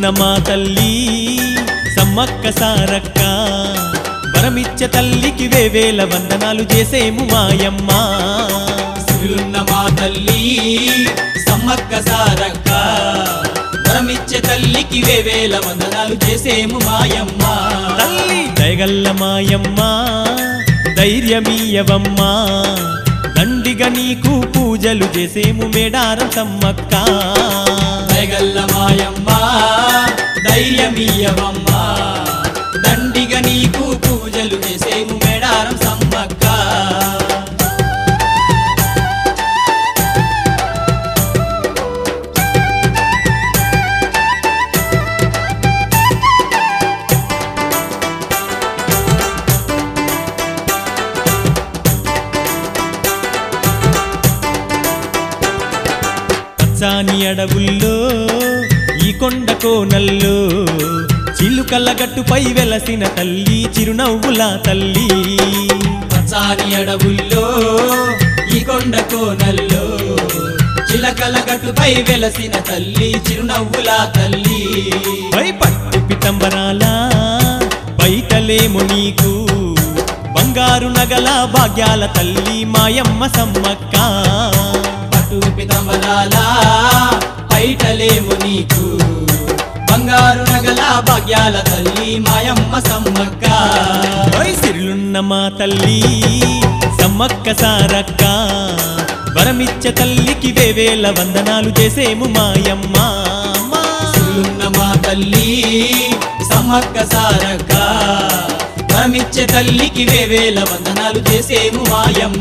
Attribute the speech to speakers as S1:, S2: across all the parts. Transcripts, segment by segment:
S1: మా తల్లి సమ్మక్క సారక్క వరమిచ్చ తల్లికి వేవేల వందనాలు చేసేము మాయమ్మ
S2: సిరులున్న మా తల్లి సమ్మక్క సారక్క వరమిచ్చే తల్లికి వేవేల వందనాలు చేసేము మాయమ్మ
S1: తల్లి దయగల్ల మాయమ్మ ధైర్యమీయవమ్మ దండిగా నీకు పూజలు చేసేము మేడారం సమ్మక్క
S2: దయగల్ల మాయమ్మ ధైర్యమీయవమ్మ దండిగా నీకు పూజలు చేసేము మేడారం సమ్మక్క
S1: పచ్చాని అడవుల్లో ఈ కొండ కోనల్లో చిలుకల గట్టుపై వెలసిన తల్లి చిరునవ్వుల తల్లి
S2: పచ్చాని అడవుల్లో ఈ కొండ కోనల్లో చిలకల గట్టుపై వెలసిన తల్లి చిరునవ్వుల తల్లి
S1: పై పట్టు పితంబరాల బయటలేము నీకు బంగారు నగల భాగ్యాల తల్లి మాయమ్మ సమ్మక్క
S2: పట్టు పితంబరాల బయటలేము నీకు బంగారు నగల భాగ్యాల తల్లి మాయమ్మ సమ్మక్క
S1: పై సిరులున్న మా తల్లి సమ్మక్క సారక్క వరమిచ్చ తల్లికి వేవేల వందనాలు చేసేము మాయమ్మ మా.
S2: సిరులున్న మా తల్లి సమ్మక్క సారక్క వరమిచ్చే తల్లికి వేవేల వందనాలు చేసేము మాయమ్మ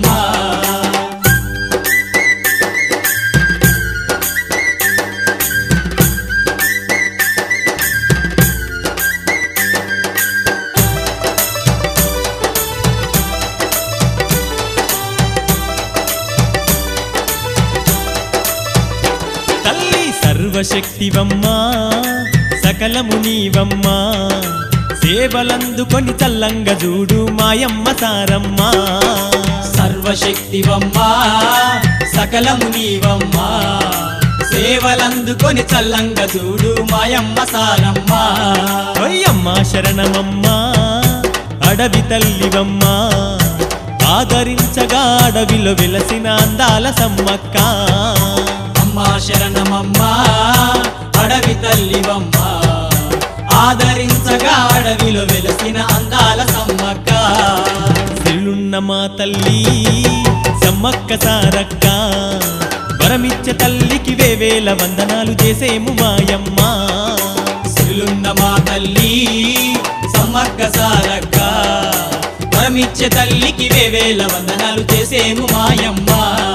S1: తల్లి సర్వశక్తివమ్మా సకలము నీవమ్మా సేవలందుకొని చల్లంగ చూడు మాయమ్మ సారమ్మ
S2: సర్వశక్తివమ్మా సకలము నీవమ్మా సేవలందుకొని చల్లంగ చూడు మాయమ్మ సారమ్మ
S1: అయ్యమ్మ శరణమమ్మా అడవి తల్లివమ్మా ఆదరించగా అడవిలో వెలసిన అందాల సమ్మక్క
S2: అమ్మా శరణమమ్మా అడవి తల్లివమ్మా ఆదరించగా అడవిలో వెలసిన అందాల సమ్మక్క
S1: సిల్లున్న మా తల్లి సమ్మక్క సారక్క వరమిచ్చ తల్లికి వేవేల వందనాలు చేసేము మాయమ్మ
S2: సిరులున్న మా తల్లి సమ్మక్క సారక్క వరమిచ్చే తల్లికి వేవేల వందనాలు చేసేము మాయమ్మ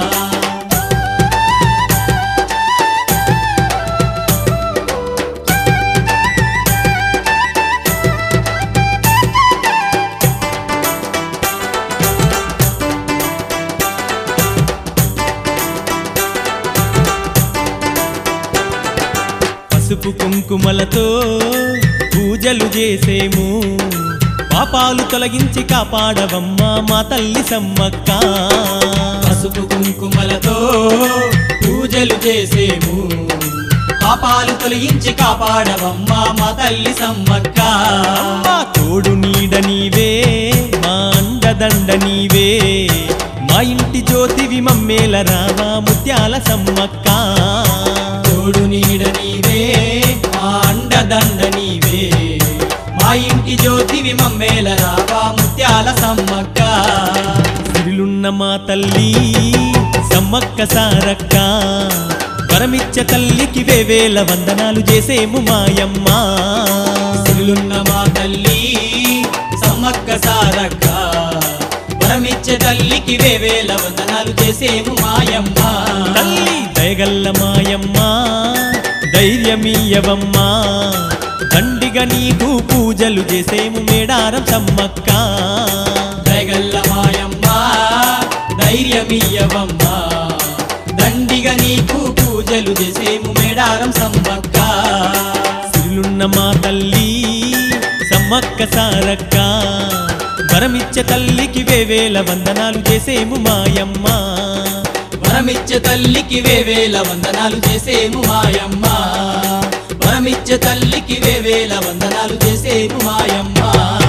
S1: పసుపు కుంకుమలతో పూజలు చేసేము పాపాలు తొలగించి కాపాడవమ్మా మా తల్లి సమ్మక్క
S2: పసుపు కుంకుమలతో పూజలు చేసేము పాపాలు తొలగించి కాపాడవమ్మా మా తల్లి సమ్మక్క
S1: అమ్మా తోడు నీడ నీవే మా అండదండ నీవే మా ఇంటి జ్యోతివి మమ్మేల రావా ముత్యాల సమ్మక్క
S2: తోడు నీడ నీవే మా అండదండ నీవే మా ఇంటి జ్యోతివి మమ్మేల రావా ముత్యాల సమ్మక్క
S1: సిరిలున్న మా తల్లి సమ్మక్క సారక్క వరమిచ్చ తల్లికి వేవేల వందనాలు చేసేము మాయమ్మ
S2: సిరులున్న మా తల్లి సమ్మక్క సారక్క వరమిచ్చే తల్లికి వేవేల వందనాలు చేసేము మాయమ్మ
S1: తల్లి దయగల్ల మాయమ్మ ధైర్యమీయవమ్మ దండిగా నీకు పూజలు చేసేము మేడారం సమ్మక్క
S2: దయగల్ల మాయమ్మ ధైర్యమీయవమ్మ దండిగా నీకు పూజలు చేసేము మేడారం సమ్మక్క
S1: సిరులున్న మా తల్లి సమ్మక్క సారక్క వరమిచ్చ తల్లికి వేవేల వందనాలు చేసేము మాయమ్మ
S2: వరమిచ్చే తల్లికి వేవేల వందనాలు చేసేము మాయమ్మ వరమిచ్చే తల్లికి వేవేల వందనాలు చేసేము మాయమ్మ